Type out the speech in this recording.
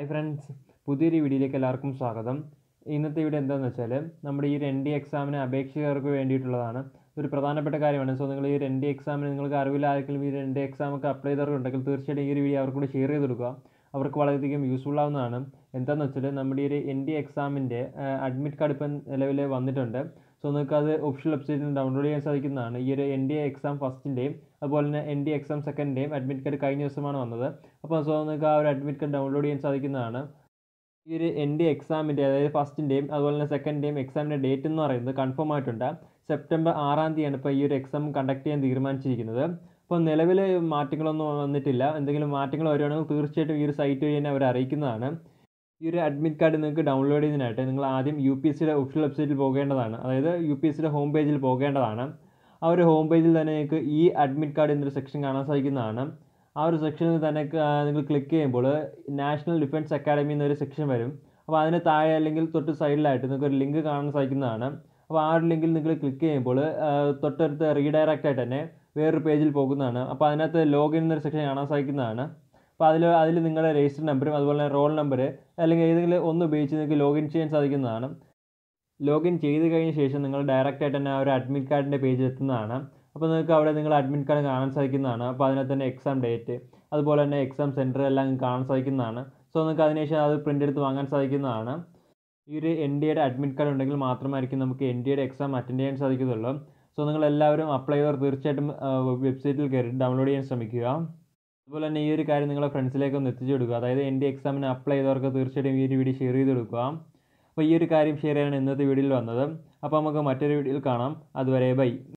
hi friends പുതിയൊരു വീഡിയോയിലേക്ക് എല്ലാവർക്കും സ്വാഗതം ഇന്നത്തെ വീഡിയോ എന്താണെന്ന് വെച്ചാൽ നമ്മുടെ ഈ ഒരു എൻ ഡി എക്സാമിന് അപേക്ഷകർക്ക് വേണ്ടിയിട്ടുള്ളതാണ് ഒരു പ്രധാനപ്പെട്ട കാര്യമാണ് സോ നിങ്ങൾ ഈ ഒരു എൻ ഡി എക്സാമിന് നിങ്ങൾക്ക് അറിവില്ല ആർക്കെങ്കിലും ഈ ഒരു എൻ ഡി എക്സാം ഒക്കെ അപ്ലൈ ചെയ്തവരുണ്ടെങ്കിൽ തീർച്ചയായിട്ടും ഈ ഒരു വീഡിയോ അവർക്ക് കൂടി ഷെയർ ചെയ്ത് കൊടുക്കുക അവർക്ക് വളരെയധികം യൂസ്ഫുൾ ആവുന്നതാണ് എന്താണെന്ന് വെച്ചാൽ നമ്മുടെ ഈ ഒരു എൻ ഡി എക്സാമിൻ്റെ അഡ്മിറ്റ് കാർഡ് ഇപ്പം നിലവിൽ വന്നിട്ടുണ്ട് സോ നിങ്ങൾക്ക് അത് ഒഫീഷ്യൽ വെബ്സൈറ്റിൽ നിന്ന് ഡൗൺലോഡ് ചെയ്യാൻ സാധിക്കുന്നതാണ് ഈ ഒരു എൻ ഡി എക്സാം ഫസ്റ്റിൻ്റെയും അതുപോലെ തന്നെ എൻ ഡി എക്സാം സെക്കൻഡിൻ്റെയും അഡ്മിറ്റ് കാർഡ് കഴിഞ്ഞ ദിവസമാണ് വന്നത് അപ്പോൾ സോ നിങ്ങൾക്ക് ആ ഒരു അഡ്മിറ്റ് കാർഡ് ഡൗൺലോഡ് ചെയ്യാൻ സാധിക്കുന്നതാണ് ഈ ഒരു എൻ ഡി എക്സാമിൻ്റെ അതായത് ഫസ്റ്റിൻ്റെയും അതുപോലെ തന്നെ സെക്കൻഡിൻ്റെയും എക്സാമിൻ്റെ ഡേറ്റ് എന്ന് പറയുന്നത് കൺഫേം ആയിട്ടുണ്ട് സെപ്റ്റംബർ ആറാം തീയതിയാണ് ഇപ്പോൾ ഈ ഒരു എക്സാം കണ്ടക്ട് ചെയ്യാൻ തീരുമാനിച്ചിരിക്കുന്നത് അപ്പോൾ നിലവിൽ മാറ്റങ്ങളൊന്നും വന്നിട്ടില്ല എന്തെങ്കിലും മാറ്റങ്ങൾ വരുവാണെങ്കിൽ തീർച്ചയായിട്ടും ഈ ഒരു സൈറ്റ് വഴി തന്നെ അവർ അറിയിക്കുന്നതാണ് ഈ ഒരു അഡ്മിറ്റ് കാർഡ് നിങ്ങൾക്ക് ഡൗൺലോഡ് ചെയ്യുന്നതിനായിട്ട് നിങ്ങൾ ആദ്യം യു പി എസ് സിയുടെ ഒഫീഷ്യൽ വെബ്സൈറ്റിൽ പോകേണ്ടതാണ് അതായത് യു പി എസ് സിയുടെ ഹോം പേജിൽ പോകേണ്ടതാണ് ആ ഒരു ഹോം പേജിൽ തന്നെ നിങ്ങൾക്ക് ഈ അഡ്മിറ്റ് കാർഡ് എന്നൊരു സെക്ഷൻ കാണാൻ സാധിക്കുന്നതാണ് ആ ഒരു സെക്ഷനിൽ തന്നെ നിങ്ങൾ ക്ലിക്ക് ചെയ്യുമ്പോൾ നാഷണൽ ഡിഫൻസ് അക്കാഡമി എന്നൊരു സെക്ഷൻ വരും അപ്പോൾ അതിന് താഴെ അല്ലെങ്കിൽ തൊട്ട് സൈഡിലായിട്ട് നിങ്ങൾക്ക് ഒരു ലിങ്ക് കാണാൻ സാധിക്കുന്നതാണ് അപ്പോൾ ആ ഒരു ലിങ്കിൽ നിങ്ങൾ ക്ലിക്ക് ചെയ്യുമ്പോൾ തൊട്ടടുത്ത് റീഡയറക്റ്റ് ആയിട്ട് തന്നെ വേറൊരു പേജിൽ പോകുന്നതാണ് അപ്പോൾ അതിനകത്ത് ലോഗിൻ എന്നൊരു സെക്ഷൻ കാണാൻ സാധിക്കുന്നതാണ് അപ്പോൾ അതിൽ അതിൽ നിങ്ങളുടെ രജിസ്റ്റർ നമ്പറും അതുപോലെ തന്നെ റോൾ നമ്പർ അല്ലെങ്കിൽ ഏതെങ്കിലും ഒന്ന് ഉപയോഗിച്ച് നിങ്ങൾക്ക് ലോഗിൻ ചെയ്യാൻ സാധിക്കുന്നതാണ് ലോഗിൻ ചെയ്ത് കഴിഞ്ഞ ശേഷം നിങ്ങൾ ഡയറക്റ്റ് ആയിട്ട് തന്നെ ആ ഒരു അഡ്മിറ്റ് കാർഡിൻ്റെ പേജിൽ എത്തുന്നതാണ് അപ്പോൾ നിങ്ങൾക്ക് അവിടെ നിങ്ങൾ അഡ്മിറ്റ് കാർഡ് കാണാൻ സാധിക്കുന്നതാണ് അപ്പോൾ അതിനകത്ത് തന്നെ എക്സാം ഡേറ്റ് അതുപോലെ തന്നെ എക്സാം സെൻറ്റർ എല്ലാം കാണാൻ സാധിക്കുന്നതാണ് സോ നിങ്ങൾക്ക് അതിനുശേഷം അത് പ്രിൻ്റ് എടുത്ത് വാങ്ങാൻ സാധിക്കുന്നതാണ് ഈ ഒരു എൻ ഡി എയുടെ അഡ്മിറ്റ് കാർഡ് ഉണ്ടെങ്കിൽ മാത്രമായിരിക്കും നമുക്ക് എൻ ഡി എയുടെ എക്സാം അറ്റൻഡ് ചെയ്യാൻ സാധിക്കത്തുള്ളൂ സോ നിങ്ങൾ എല്ലാവരും അപ്ലൈ ചെയ്തവർ തീർച്ചയായിട്ടും വെബ്സൈറ്റിൽ കയറി ഡൗൺലോഡ് ചെയ്യാൻ ശ്രമിക്കുക അതുപോലെ തന്നെ ഈ ഒരു കാര്യം നിങ്ങളുടെ ഫ്രണ്ട്സിലേക്ക് ഒന്ന് എത്തിച്ചു കൊടുക്കുക അതായത് എൻ ഡി എക്സാമിന് അപ്ലൈ ചെയ്തവർക്ക് തീർച്ചയായിട്ടും ഈ ഒരു വീഡിയോ ഷെയർ ചെയ്ത് കൊടുക്കുക അപ്പോൾ ഈ ഒരു കാര്യം ഷെയർ ചെയ്യാനാണ് ഇന്നത്തെ വീഡിയോയിൽ വന്നത് അപ്പോൾ നമുക്ക് മറ്റൊരു വീഡിയോയിൽ കാണാം അതുവരെ ബൈ